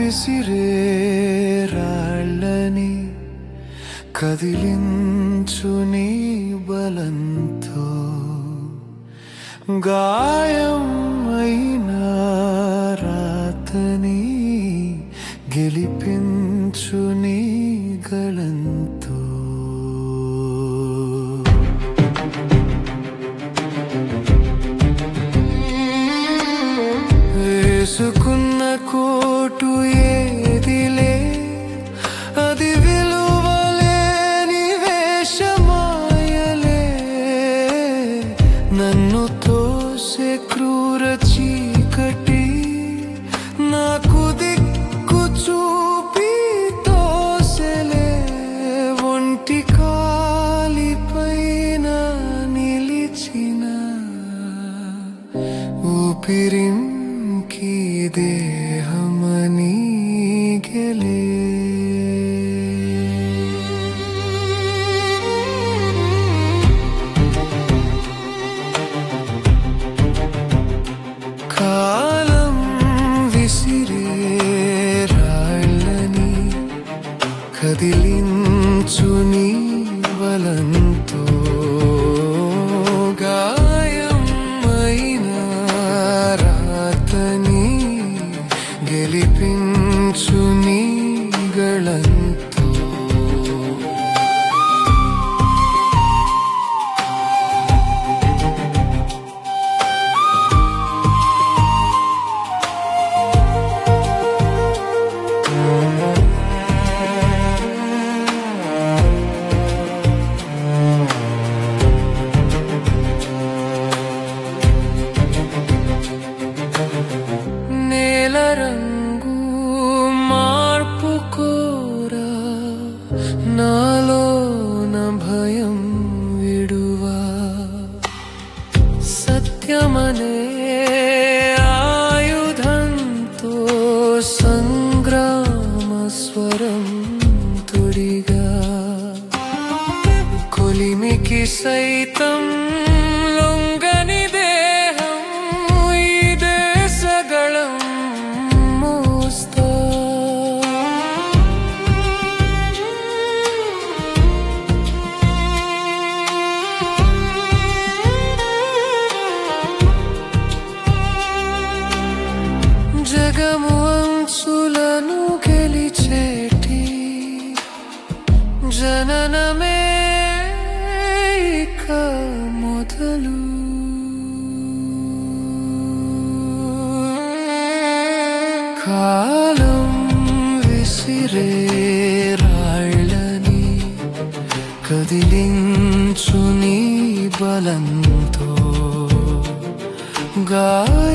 విసిరే రాళ్ళని కదిలించు నీ బలంతో గాయం అయిన రాతని గెలిపించు నీ గళంతో వేసుకున్న కోటు ఏదిలే అది విలువలేని వేషమాయలే నన్ను తోసే క్రూర చీకటి నాకు దిక్కు చూపి తోసెలే ఒంటి కాలిపైన నిలిచిన ఊపిరింకి దేహమని గెలే కాలం విసిరే రాళ్ళని కదిలించు నీ బలంతో గాయం అయిన రాతని గెలిపించు నీ గళంతో నేల రంగు మార్పు కోరా నాలోన భయం విడువా సత్యమనే ఆయుధంతో సంగ్రామ స్వరం తుడిగా కొలిమికి సైతం లొంగని దేహం ఈ దేశగళం మోస్తా జగము అంచులను గెలిచేటి జననమే ఇక మొదలు కాలం విసిరే రాళ్ళని కదిలించు నీ బలంతో గాయ